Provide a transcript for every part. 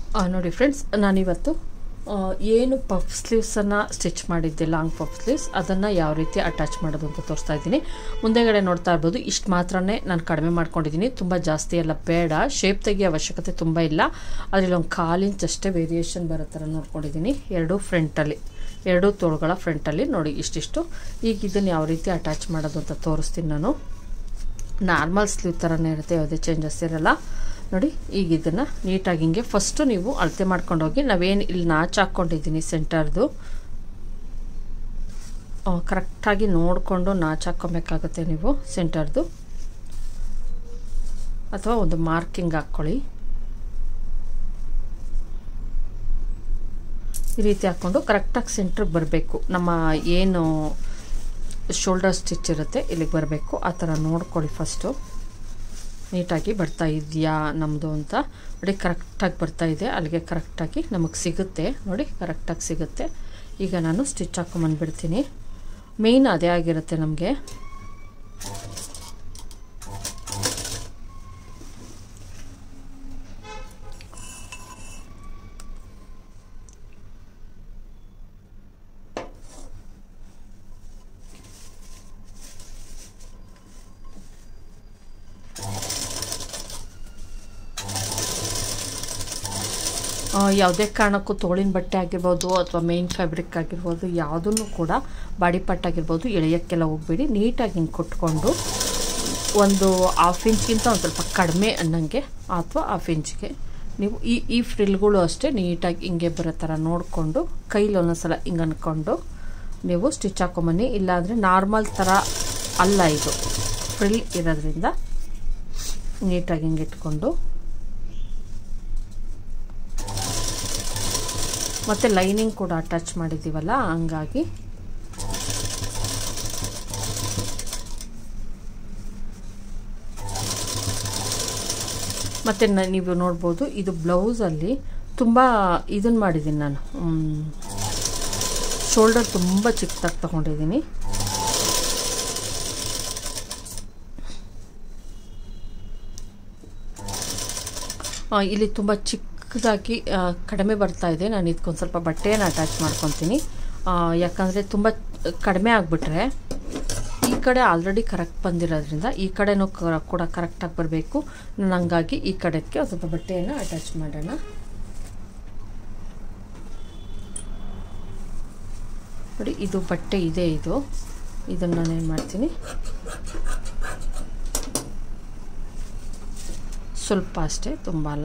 ಆ, ನೋಡಿ ಫ್ರೆಂಡ್ಸ್ ನಾನಿವತ್ತು ಆ, ಏನು ಪಫ್ ಸ್ಲೀವ್ಸನ್ನು ಸ್ಟಿಚ್ ಮಾಡಿದ್ದೆ ಲಾಂಗ್ ಪಫ್ ಸ್ಲೀವ್ಸ್ ಅದನ್ನು ಯಾವ ರೀತಿ ಅಟ್ಯಾಚ್ ಮಾಡೋದು ಅಂತ ತೋರಿಸ್ತಾ ಇದ್ದೀನಿ ಮುಂದೆಗಡೆ ನೋಡ್ತಾ ಇರ್ಬೋದು ಇಷ್ಟು ಮಾತ್ರನೇ ನಾನು ಕಡಿಮೆ ಮಾಡ್ಕೊಂಡಿದ್ದೀನಿ ತುಂಬ ಜಾಸ್ತಿ ಎಲ್ಲ ಬೇಡ ಶೇಪ್ ತೆಗಿಯೋ ಅವಶ್ಯಕತೆ ತುಂಬ ಇಲ್ಲ ಅದರಲ್ಲಿ ಒಂದು ಕಾಲು ಇಂಚ್ ಅಷ್ಟೇ ವೇರಿಯೇಷನ್ ಬರೋ ಥರ ನೋಡ್ಕೊಂಡಿದ್ದೀನಿ ಎರಡು ಫ್ರಂಟಲ್ಲಿ ಎರಡೂ ತೋಳುಗಳ ಫ್ರಂಟಲ್ಲಿ ನೋಡಿ ಇಷ್ಟಿಷ್ಟು ಈಗ ಇದನ್ನು ಯಾವ ರೀತಿ ಅಟ್ಯಾಚ್ ಮಾಡೋದು ಅಂತ ತೋರಿಸ್ತೀನಿ ನಾನು ನಾರ್ಮಲ್ ಸ್ಲೀವ್ ಥರನೇ ಇರುತ್ತೆ ಯಾವುದೇ ಚೇಂಜಸ್ ಇರಲ್ಲ ನೋಡಿ ಈಗ ಇದನ್ನು ನೀಟಾಗಿ ಹಿಂಗೆ ಫಸ್ಟು ನೀವು ಅಳತೆ ಮಾಡ್ಕೊಂಡೋಗಿ ನಾವೇನು ಇಲ್ಲಿ ನಾಚ್ ಹಾಕ್ಕೊಂಡಿದ್ದೀನಿ ಸೆಂಟರ್ದು ಕರೆಕ್ಟಾಗಿ ನೋಡಿಕೊಂಡು ನಾಚ್ ಹಾಕ್ಕೊಬೇಕಾಗುತ್ತೆ ನೀವು ಸೆಂಟರ್ದು ಅಥವಾ ಒಂದು ಮಾರ್ಕಿಂಗ್ ಹಾಕ್ಕೊಳ್ಳಿ ಈ ರೀತಿ ಹಾಕ್ಕೊಂಡು ಕರೆಕ್ಟಾಗಿ ಸೆಂಟ್ರಿಗೆ ಬರಬೇಕು ನಮ್ಮ ಏನು ಶೋಲ್ಡರ್ ಸ್ಟಿಚ್ ಇರುತ್ತೆ ಇಲ್ಲಿಗೆ ಬರಬೇಕು ಆ ಥರ ನೋಡ್ಕೊಳ್ಳಿ ಫಸ್ಟು ನೀಟಾಗಿ ಬರ್ತಾ ಇದೆಯಾ ನಮ್ಮದು ಅಂತ ನೋಡಿ ಕರೆಕ್ಟಾಗಿ ಬರ್ತಾ ಇದೆ ಅಲ್ಲಿಗೆ ಕರೆಕ್ಟಾಗಿ ನಮಗೆ ಸಿಗುತ್ತೆ ನೋಡಿ ಕರೆಕ್ಟಾಗಿ ಸಿಗುತ್ತೆ ಈಗ ನಾನು ಸ್ಟಿಚ್ ಹಾಕೊಂಬಂದ್ಬಿಡ್ತೀನಿ ಮೇಯ್ನ್ ಅದೇ ಆಗಿರುತ್ತೆ ನಮಗೆ ಯಾವುದೇ ಕಾರಣಕ್ಕೂ ತೋಳಿನ ಬಟ್ಟೆ ಆಗಿರ್ಬೋದು ಅಥವಾ ಮೇನ್ ಫ್ಯಾಬ್ರಿಕ್ ಆಗಿರ್ಬೋದು ಯಾವುದನ್ನು ಕೂಡ ಬಾಡಿ ಪಾರ್ಟ್ ಆಗಿರ್ಬೋದು ಎಳೆಯೋಕ್ಕೆಲ್ಲ ಹೋಗ್ಬೇಡಿ ನೀಟಾಗಿ ಹಿಂಗೆ ಕೊಟ್ಕೊಂಡು ಒಂದು ಹಾಫ್ ಇಂಚ್ಗಿಂತ ಒಂದು ಸ್ವಲ್ಪ ಕಡಿಮೆ ಅನ್ನಂಗೆ ಅಥವಾ ಹಾಫ್ ಇಂಚ್ಗೆ ನೀವು ಈ ಈ ಫ್ರಿಲ್ಗಳು ಅಷ್ಟೇ ನೀಟಾಗಿ ಹಿಂಗೆ ಬರೋ ಥರ ನೋಡಿಕೊಂಡು ಕೈಲಿ ಒಂದೊಂದ್ಸಲ ಹಿಂಗೆ ಅಂದ್ಕೊಂಡು ನೀವು ಸ್ಟಿಚ್ ಹಾಕೊಂಬನ್ನಿ ಇಲ್ಲಾಂದರೆ ನಾರ್ಮಲ್ ಥರ ಅಲ್ಲ ಇದು ಫ್ರಿಲ್ ಇರೋದ್ರಿಂದ ನೀಟಾಗಿ ಹಿಂಗೆ ಇಟ್ಕೊಂಡು ಮತ್ತು ಲೈನಿಂಗ್ ಕೂಡ ಅಟ್ಯಾಚ್ ಮಾಡಿದ್ದೀವಲ್ಲ ಹಂಗಾಗಿ ಮತ್ತು ನೀವು ನೋಡ್ಬೋದು ಇದು ಬ್ಲೌಸಲ್ಲಿ ತುಂಬ ಇದನ್ನು ಮಾಡಿದ್ದೀನಿ ನಾನು ಶೋಲ್ಡರ್ ತುಂಬ ಚಿಕ್ಕದಾಗಿ ತೊಗೊಂಡಿದ್ದೀನಿ ಇಲ್ಲಿ ತುಂಬ ಚಿಕ್ಕದಾಗಿ ಕಡಿಮೆ ಬರ್ತಾ ಇದೆ ನಾನು ಇದಕ್ಕೊಂದು ಸ್ವಲ್ಪ ಬಟ್ಟೆಯನ್ನು ಅಟ್ಯಾಚ್ ಮಾಡ್ಕೊತೀನಿ ಯಾಕಂದರೆ ತುಂಬ ಕಡಿಮೆ ಆಗಿಬಿಟ್ರೆ ಈ ಕಡೆ ಆಲ್ರೆಡಿ ಕರೆಕ್ಟ್ ಬಂದಿರೋದ್ರಿಂದ ಈ ಕಡೆನೂ ಕೂಡ ಕರೆಕ್ಟಾಗಿ ಬರಬೇಕು ನಾನು ಹಂಗಾಗಿ ಈ ಕಡೆಗೆ ಒಂದು ಸ್ವಲ್ಪ ಬಟ್ಟೆಯನ್ನು ಅಟ್ಯಾಚ್ ಮಾಡೋಣ ನೋಡಿ ಇದು ಬಟ್ಟೆ ಇದೆ ಇದು ಇದನ್ನು ನಾನೇನು ಮಾಡ್ತೀನಿ ಸ್ವಲ್ಪ ಅಷ್ಟೇ ತುಂಬ ಅಲ್ಲ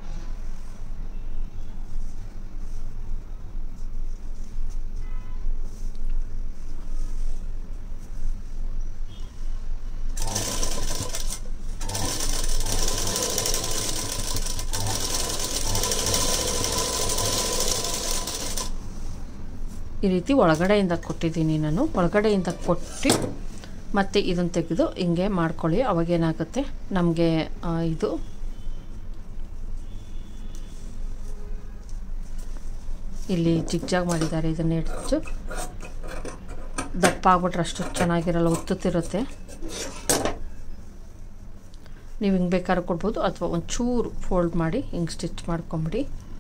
ಈ ರೀತಿ ಒಳಗಡೆಯಿಂದ ಕೊಟ್ಟಿದ್ದೀನಿ ನಾನು ಒಳಗಡೆಯಿಂದ ಕೊಟ್ಟು ಮತ್ತು ಇದನ್ನು ತೆಗೆದು ಹಿಂಗೆ ಮಾಡ್ಕೊಳ್ಳಿ ಅವಾಗೇನಾಗುತ್ತೆ ನಮಗೆ ಇದು ಇಲ್ಲಿ ಜಿಗ್ಜಾಗ್ ಮಾಡಿದ್ದಾರೆ ಇದನ್ನು ಹೆಚ್ಚು ದಪ್ಪ ಆಗ್ಬಿಟ್ರೆ ಅಷ್ಟು ಚೆನ್ನಾಗಿರಲ್ಲ ಒತ್ತುತ್ತಿರುತ್ತೆ ನೀವು ಹಿಂಗೆ ಬೇಕಾದ್ರೆ ಕೊಡ್ಬೋದು ಅಥವಾ ಒಂಚೂರು ಫೋಲ್ಡ್ ಮಾಡಿ ಹಿಂಗೆ ಸ್ಟಿಚ್ ಮಾಡ್ಕೊಂಬಿಡಿ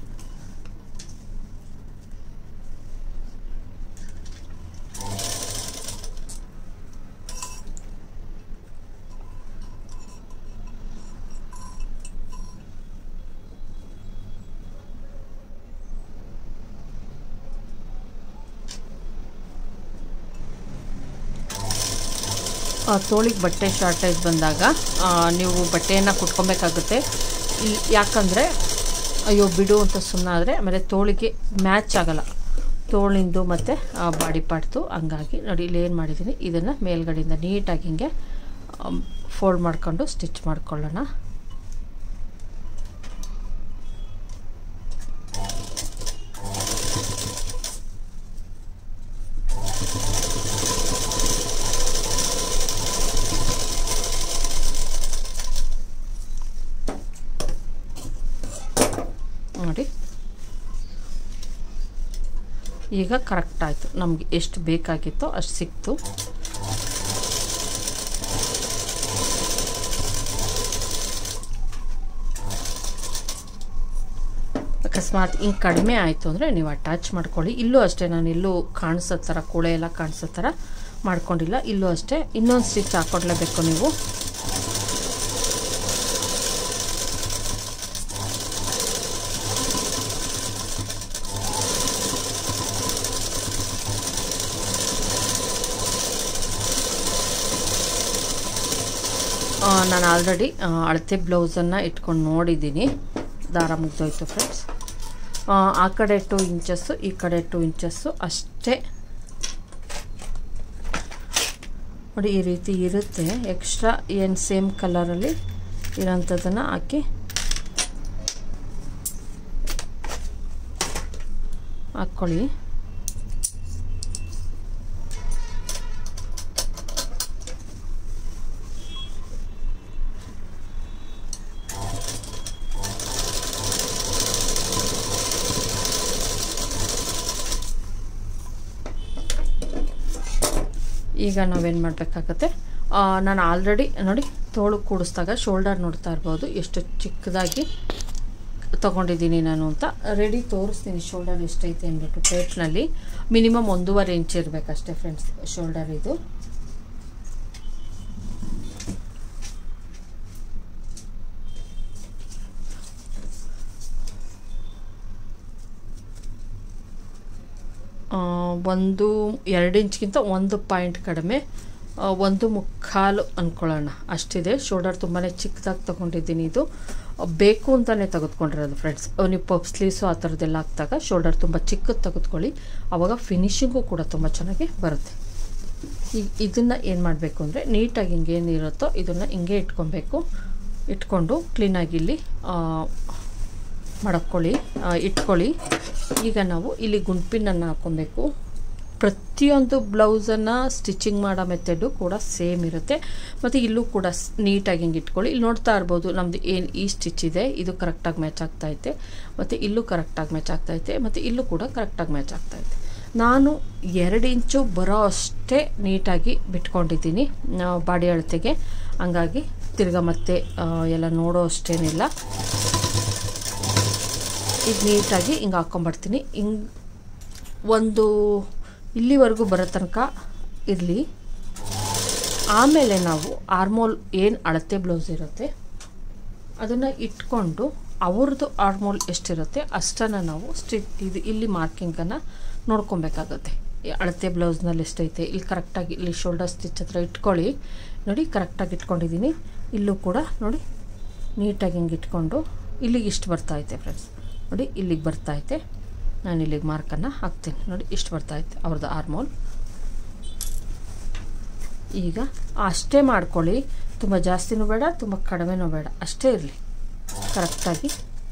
ತೋಳಿಗೆ ಬಟ್ಟೆ ಶಾರ್ಟೇಜ್ ಬಂದಾಗ ನೀವು ಬಟ್ಟೆಯನ್ನು ಕುಟ್ಕೊಬೇಕಾಗುತ್ತೆ ಯಾಕಂದರೆ ಅಯ್ಯೋ ಬಿಡು ಅಂತ ಸುಮ್ಮನಾದರೆ ಆಮೇಲೆ ತೋಳಿಗೆ ಮ್ಯಾಚ್ ಆಗಲ್ಲ ತೋಳಿಂದು ಮತ್ತು ಬಾಡಿ ಪಾರ್ಟ್ದು ಹಂಗಾಗಿ ನೋಡಿ ಇಲ್ಲಿ ಏನು ಮಾಡಿದ್ದೀನಿ ಇದನ್ನು ಮೇಲ್ಗಡೆಯಿಂದ ನೀಟಾಗಿ ಹಿಂಗೆ ಫೋಲ್ಡ್ ಮಾಡ್ಕೊಂಡು ಸ್ಟಿಚ್ ಮಾಡ್ಕೊಳ್ಳೋಣ ನೋಡಿ ಈಗ ಕರೆಕ್ಟ್ ಆಯಿತು ನಮಗೆ ಎಷ್ಟು ಬೇಕಾಗಿತ್ತೋ ಅಷ್ಟು ಸಿಕ್ತು ಅಕಸ್ಮಾತ್ ಹಿಂಗೆ ಕಡಿಮೆ ಆಯಿತು ಅಂದರೆ ನೀವು ಅಟ್ಯಾಚ್ ಮಾಡ್ಕೊಳ್ಳಿ ಇಲ್ಲೂ ಅಷ್ಟೇ ನಾನು ಎಲ್ಲೂ ಕಾಣಿಸೋ ಥರ ಕೂಳೆ ಎಲ್ಲ ಕಾಣಿಸೋ ಥರ ಮಾಡ್ಕೊಂಡಿಲ್ಲ ಇಲ್ಲೂ ಅಷ್ಟೇ ಇನ್ನೊಂದು ಸ್ಟಿಚ್ ಹಾಕ್ಕೊಡ್ಲೇಬೇಕು ನೀವು ನಾನು ಆಲ್ರೆಡಿ ಅಳತೆ ಬ್ಲೌಸನ್ನು ಇಟ್ಕೊಂಡು ನೋಡಿದ್ದೀನಿ ದಾರ ಮುಗ್ದೋಯ್ತು ಫ್ರೆಂಡ್ಸ್ ಆ ಕಡೆ ಟು ಇಂಚಸ್ಸು ಈ ಕಡೆ ಟು ಇಂಚಸ್ಸು ಅಷ್ಟೇ ನೋಡಿ ಈ ರೀತಿ ಇರುತ್ತೆ ಎಕ್ಸ್ಟ್ರಾ ಏನು ಸೇಮ್ ಕಲರಲ್ಲಿ ಇರೋಂಥದ್ದನ್ನು ಹಾಕಿ ಹಾಕ್ಕೊಳ್ಳಿ ಈಗ ನಾವೇನು ಮಾಡಬೇಕಾಗತ್ತೆ ನಾನು ಆಲ್ರೆಡಿ ನೋಡಿ ತೋಳು ಕೂಡಿಸಿದಾಗ ಶೋಲ್ಡರ್ ನೋಡ್ತಾ ಇರ್ಬೋದು ಎಷ್ಟು ಚಿಕ್ಕದಾಗಿ ತೊಗೊಂಡಿದ್ದೀನಿ ನಾನು ಅಂತ ರೆಡಿ ತೋರಿಸ್ತೀನಿ ಶೋಲ್ಡರ್ ಎಷ್ಟೈತೆ ಅಂದ್ಬಿಟ್ಟು ಟೇಪ್ನಲ್ಲಿ ಮಿನಿಮಮ್ ಒಂದೂವರೆ ಇಂಚ್ ಇರಬೇಕಷ್ಟೇ ಫ್ರೆಂಡ್ಸ್ ಶೋಲ್ಡರ್ ಇದು ಒಂದು ಎರಡು ಇಂಚ್ಗಿಂತ ಒಂದು ಪಾಯಿಂಟ್ ಕಡಿಮೆ ಒಂದು ಮುಕ್ಕಾಲು ಅಂದ್ಕೊಳ್ಳೋಣ ಅಷ್ಟಿದೆ ಶೋಲ್ಡರ್ ತುಂಬಾ ಚಿಕ್ಕದಾಗಿ ತೊಗೊಂಡಿದ್ದೀನಿ ಇದು ಬೇಕು ಅಂತಲೇ ತೆಗೆದುಕೊಂಡಿರೋದು ಫ್ರೆಂಡ್ಸ್ ನೀವು ಪಪ್ ಸ್ಲೀವ್ಸು ಆ ಥರದ್ದೆಲ್ಲ ಹಾಕಿದಾಗ ಶೋಲ್ಡರ್ ತುಂಬ ಚಿಕ್ಕದು ತೆಗೆದುಕೊಳ್ಳಿ ಆವಾಗ ಫಿನಿಶಿಂಗು ಕೂಡ ತುಂಬ ಚೆನ್ನಾಗಿ ಬರುತ್ತೆ ಈಗ ಇದನ್ನು ಏನು ಮಾಡಬೇಕು ಅಂದರೆ ನೀಟಾಗಿ ಹಿಂಗೇನಿರುತ್ತೋ ಇದನ್ನು ಹಿಂಗೆ ಇಟ್ಕೊಬೇಕು ಇಟ್ಕೊಂಡು ಕ್ಲೀನಾಗಿ ಇಲ್ಲಿ ಮಡಕ್ಕೊಳ್ಳಿ ಇಟ್ಕೊಳ್ಳಿ ಈಗ ನಾವು ಇಲ್ಲಿ ಗುಂಪಿನನ್ನು ಹಾಕ್ಕೊಬೇಕು ಪ್ರತಿಯೊಂದು ಬ್ಲೌಸನ್ನು ಸ್ಟಿಚಿಂಗ್ ಮಾಡೋ ಮೆಥಡು ಕೂಡ ಸೇಮ್ ಇರುತ್ತೆ ಮತ್ತು ಇಲ್ಲೂ ಕೂಡ ನೀಟಾಗಿ ಹಿಂಗೆ ಇಟ್ಕೊಳ್ಳಿ ಇಲ್ಲಿ ನೋಡ್ತಾ ಇರ್ಬೋದು ನಮ್ಮದು ಏನು ಈ ಸ್ಟಿಚ್ ಇದೆ ಇದು ಕರೆಕ್ಟಾಗಿ ಮ್ಯಾಚ್ ಆಗ್ತೈತೆ ಮತ್ತು ಇಲ್ಲೂ ಕರೆಕ್ಟಾಗಿ ಮ್ಯಾಚ್ ಆಗ್ತೈತೆ ಮತ್ತು ಇಲ್ಲೂ ಕೂಡ ಕರೆಕ್ಟಾಗಿ ಮ್ಯಾಚ್ ಆಗ್ತೈತೆ ನಾನು ಎರಡು ಇಂಚು ಬರೋ ಅಷ್ಟೇ ನೀಟಾಗಿ ಬಿಟ್ಕೊಂಡಿದ್ದೀನಿ ಬಾಡಿ ಅಳತೆಗೆ ಹಂಗಾಗಿ ತಿರ್ಗಾ ಮತ್ತೆ ಎಲ್ಲ ನೋಡೋ ಅಷ್ಟೇನಿಲ್ಲ ಈಗ ನೀಟಾಗಿ ಹಿಂಗೆ ಹಾಕ್ಕೊಂಬರ್ತೀನಿ ಹಿಂಗೆ ಒಂದು ಇಲ್ಲಿವರೆಗೂ ಬರೋ ತನಕ ಇರಲಿ ಆಮೇಲೆ ನಾವು ಆರ್ಮೋಲ್ ಏನು ಅಳತೆ ಬ್ಲೌಸ್ ಇರುತ್ತೆ ಅದನ್ನು ಇಟ್ಕೊಂಡು ಅವ್ರದ್ದು ಆರ್ಮೋಲ್ ಎಷ್ಟಿರುತ್ತೆ ಅಷ್ಟನ್ನು ನಾವು ಸ್ಟಿಚ್ ಇದು ಇಲ್ಲಿ ಮಾರ್ಕಿಂಗನ್ನು ನೋಡ್ಕೊಬೇಕಾಗತ್ತೆ ಅಳತೆ ಬ್ಲೌಸ್ನಲ್ಲಿ ಎಷ್ಟೈತೆ ಇಲ್ಲಿ ಕರೆಕ್ಟಾಗಿ ಇಲ್ಲಿ ಶೋಲ್ಡರ್ ಸ್ಟಿಚ್ ಹತ್ರ ಇಟ್ಕೊಳ್ಳಿ ನೋಡಿ ಕರೆಕ್ಟಾಗಿ ಇಟ್ಕೊಂಡಿದ್ದೀನಿ ಇಲ್ಲೂ ಕೂಡ ನೋಡಿ ನೀಟಾಗಿ ಹಿಂಗೆ ಇಟ್ಕೊಂಡು ಇಲ್ಲಿಗೆ ಇಷ್ಟು ಬರ್ತಾಯಿದೆ ಫ್ರೆಂಡ್ಸ್ ನೋಡಿ ಇಲ್ಲಿಗೆ ಬರ್ತಾಯಿದೆ ನಾನು ಇಲ್ಲಿಗೆ ಮಾರ್ಕನ್ನು ಹಾಕ್ತೀನಿ ನೋಡಿ ಇಷ್ಟು ಬರ್ತಾಯಿದೆ ಅವ್ರದ್ದು ಆರ್ಮೋಲ್ ಈಗ ಅಷ್ಟೇ ಮಾಡ್ಕೊಳ್ಳಿ ತುಂಬ ಜಾಸ್ತಿನೂ ಬೇಡ ತುಂಬ ಕಡಿಮೆನೂ ಬೇಡ ಅಷ್ಟೇ ಇರಲಿ ಕರೆಕ್ಟಾಗಿ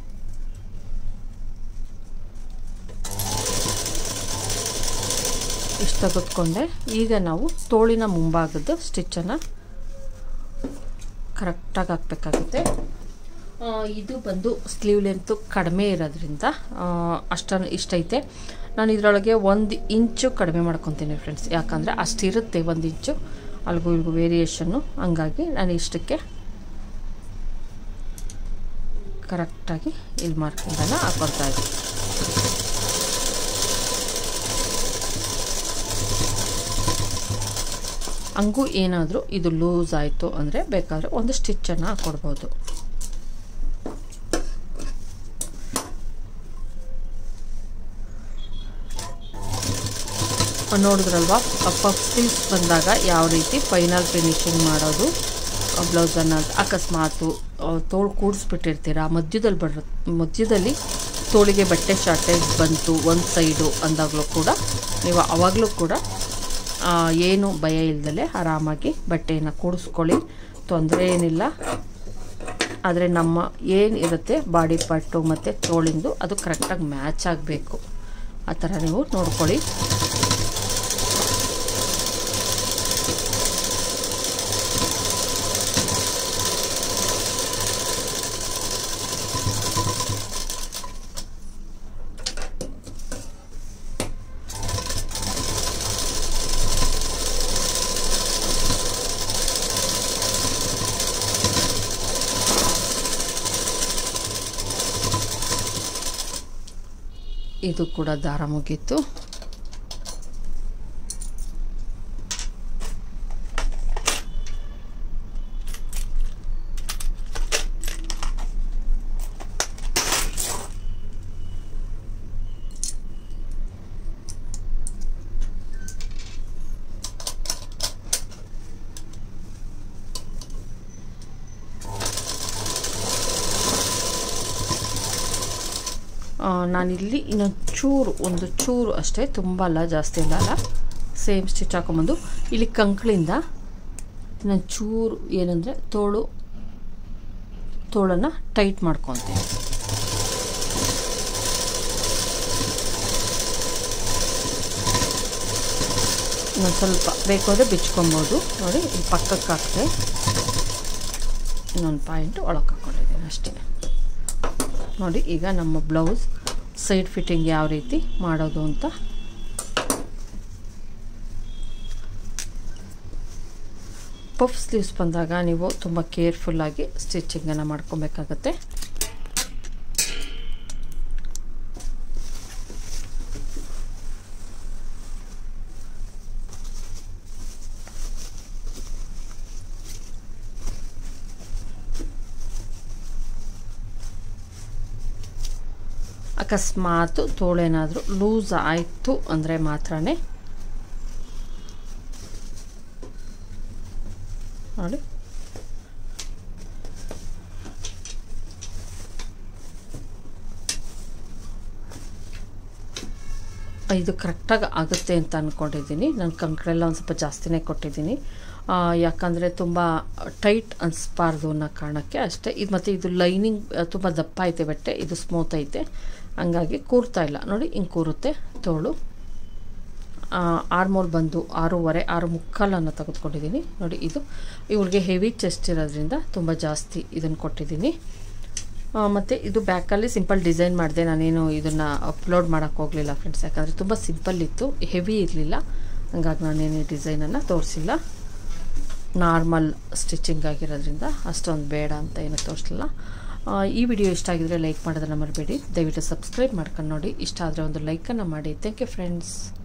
ಇಷ್ಟು ತೆಗೆದುಕೊಂಡೆ ಈಗ ನಾವು ತೋಳಿನ ಮುಂಭಾಗದ ಸ್ಟಿಚ್ಚನ್ನು ಕರೆಕ್ಟಾಗಿ ಹಾಕ್ಬೇಕಾಗುತ್ತೆ ಇದು ಬಂದು ಸ್ಲೀವ್ ಲೆಂತು ಕಡಿಮೆ ಇರೋದ್ರಿಂದ ಅಷ್ಟನ್ನು ಇಷ್ಟೈತೆ ನಾನು ಇದರೊಳಗೆ ಒಂದು ಇಂಚು ಕಡಿಮೆ ಮಾಡ್ಕೊತೀನಿ ಫ್ರೆಂಡ್ಸ್ ಯಾಕಂದರೆ ಅಷ್ಟಿರುತ್ತೆ ಒಂದು ಇಂಚು ಅಲ್ಗೂ ಇಲ್ಗೂ ವೇರಿಯೇಷನ್ನು ಹಂಗಾಗಿ ನಾನು ಇಷ್ಟಕ್ಕೆ ಕರೆಕ್ಟಾಗಿ ಇಲ್ಲಿ ಮಾರ್ಕಿಂಗನ್ನು ಹಾಕೊಳ್ತಾ ಇದ್ದೀನಿ ಹಂಗೂ ಏನಾದರೂ ಇದು ಲೂಸ್ ಆಯಿತು ಅಂದರೆ ಬೇಕಾದರೆ ಒಂದು ಸ್ಟಿಚ್ಚನ್ನು ಹಾಕ್ಕೊಡ್ಬೋದು ನೋಡಿದ್ರಲ್ವಾ ಪಫ್ ಸ್ಲೀವ್ಸ್ ಬಂದಾಗ ಯಾವ ರೀತಿ ಫೈನಲ್ ಫಿನಿಶಿಂಗ್ ಮಾಡೋದು ಬ್ಲೌಸನ್ನು ಅಕಸ್ಮಾತು ತೋಳು ಕೂಡಿಸ್ಬಿಟ್ಟಿರ್ತೀರ ಮಧ್ಯದಲ್ಲಿ ಬರ ಮಧ್ಯದಲ್ಲಿ ತೋಳಿಗೆ ಬಟ್ಟೆ ಶಾರ್ಟೇಜ್ ಬಂತು ಒಂದು ಸೈಡು ಅಂದಾಗಲೂ ಕೂಡ ನೀವು ಆವಾಗಲೂ ಕೂಡ ಏನು ಭಯ ಇಲ್ದಲೆ ಆರಾಮಾಗಿ ಬಟ್ಟೆಯನ್ನು ಕೂಡಿಸ್ಕೊಳ್ಳಿ ತೊಂದರೆ ಏನಿಲ್ಲ ಆದರೆ ನಮ್ಮ ಏನು ಇರುತ್ತೆ ಬಾಡಿ ಪಾರ್ಟು ಮತ್ತು ತೋಳಿಂದು ಅದು ಕರೆಕ್ಟಾಗಿ ಮ್ಯಾಚ್ ಆಗಬೇಕು ಆ ಥರ ನೀವು ನೋಡ್ಕೊಳ್ಳಿ ಇದು ಕೂಡ ದಾರ ಮುಗೀತು ನಾನಿಲ್ಲಿ ಇನ್ನೊಂದು ಚೂರು ಒಂದು ಚೂರು ಅಷ್ಟೇ ತುಂಬ ಅಲ್ಲ ಜಾಸ್ತಿ ಅಲ್ಲ ಅಲ್ಲ ಸೇಮ್ ಸ್ಟಿಚ್ ಹಾಕೊಂಬಂದು ಇಲ್ಲಿ ಕಂಕ್ಳಿಂದ ಇನ್ನೊಂದು ಚೂರು ಏನಂದರೆ ತೋಳು ತೋಳನ್ನು ಟೈಟ್ ಮಾಡ್ಕೊತೀನಿ ಇನ್ನೊಂದು ಸ್ವಲ್ಪ ಬೇಕು ಅಂದರೆ ಬಿಚ್ಕೊಬೋದು ನೋಡಿ ಇಲ್ಲಿ ಪಕ್ಕಕ್ಕೆ ಹಾಕ್ತೆ ಇನ್ನೊಂದು ಪಾಯಿಂಟ್ ಒಳಗೆ ಹಾಕ್ಕೊಂಡಿದ್ದೀನಿ ಅಷ್ಟೇ ನೋಡಿ ಈಗ ನಮ್ಮ ಬ್ಲೌಸ್ ಸೈಡ್ ಫಿಟ್ಟಿಂಗ್ ಯಾವ ರೀತಿ ಮಾಡೋದು ಅಂತ ಪಫ್ ಸ್ಲೀವ್ಸ್ ಬಂದಾಗ ನೀವು ತುಂಬ ಕೇರ್ಫುಲ್ಲಾಗಿ ಸ್ಟಿಚಿಂಗನ್ನು ಮಾಡ್ಕೊಬೇಕಾಗತ್ತೆ ಅಕಸ್ಮಾತ್ ತೋಳೇನಾದರೂ ಲೂಸ್ ಆಯಿತು ಅಂದರೆ ಮಾತ್ರನೇ ನೋಡಿ ಇದು ಕರೆಕ್ಟಾಗಿ ಆಗುತ್ತೆ ಅಂತ ಅಂದ್ಕೊಂಡಿದ್ದೀನಿ ನಾನು ಕಂಕಳೆಲ್ಲ ಒಂದು ಸ್ವಲ್ಪ ಜಾಸ್ತಿನೇ ಕೊಟ್ಟಿದ್ದೀನಿ ಯಾಕಂದರೆ ತುಂಬ ಟೈಟ್ ಅನಿಸ್ಬಾರ್ದು ಅನ್ನೋ ಕಾರಣಕ್ಕೆ ಅಷ್ಟೇ ಇದು ಮತ್ತು ಇದು ಲೈನಿಂಗ್ ತುಂಬ ದಪ್ಪ ಐತೆ ಬಟ್ಟೆ ಇದು ಸ್ಮೂತ್ ಐತೆ ಹಂಗಾಗಿ ಕೂರ್ತಾ ಇಲ್ಲ ನೋಡಿ ಹಿಂಗೆ ಕೂರುತ್ತೆ ತೋಳು ಆರ್ಮೋಲ್ ಬಂದು ಆರೂವರೆ ಆರು ಮುಕ್ಕಾಲನ್ನು ತೆಗೆದುಕೊಂಡಿದ್ದೀನಿ ನೋಡಿ ಇದು ಇವಳಿಗೆ ಹೆವಿ ಚೆಸ್ಟ್ ಇರೋದ್ರಿಂದ ತುಂಬ ಜಾಸ್ತಿ ಇದನ್ನು ಕೊಟ್ಟಿದ್ದೀನಿ ಮತ್ತು ಇದು ಬ್ಯಾಕಲ್ಲಿ ಸಿಂಪಲ್ ಡಿಸೈನ್ ಮಾಡಿದೆ ನಾನೇನು ಇದನ್ನು ಅಪ್ಲೋಡ್ ಮಾಡೋಕ್ಕೆ ಹೋಗಲಿಲ್ಲ ಫ್ರೆಂಡ್ಸ್ ಯಾಕಂದರೆ ತುಂಬ ಸಿಂಪಲ್ ಇತ್ತು ಹೆವಿ ಇರಲಿಲ್ಲ ಹಂಗಾಗಿ ನಾನೇನು ಡಿಸೈನನ್ನು ತೋರಿಸಿಲ್ಲ ನಾರ್ಮಲ್ ಸ್ಟಿಚಿಂಗ್ ಆಗಿರೋದ್ರಿಂದ ಅಷ್ಟೊಂದು ಬೇಡ ಅಂತ ಏನು ತೋರಿಸಲಿಲ್ಲ ಈ ವಿಡಿಯೋ ಇಷ್ಟ ಆಗಿದ್ರೆ ಲೈಕ್ ಮಾಡೋದನ್ನು ಮರಿಬೇಡಿ ದಯವಿಟ್ಟು ಸಬ್ಸ್ಕ್ರೈಬ್ ಮಾಡ್ಕೊಂಡು ನೋಡಿ ಇಷ್ಟ ಆದರೆ ಒಂದು ಲೈಕನ್ನು ಮಾಡಿ ಥ್ಯಾಂಕ್ ಯು ಫ್ರೆಂಡ್ಸ್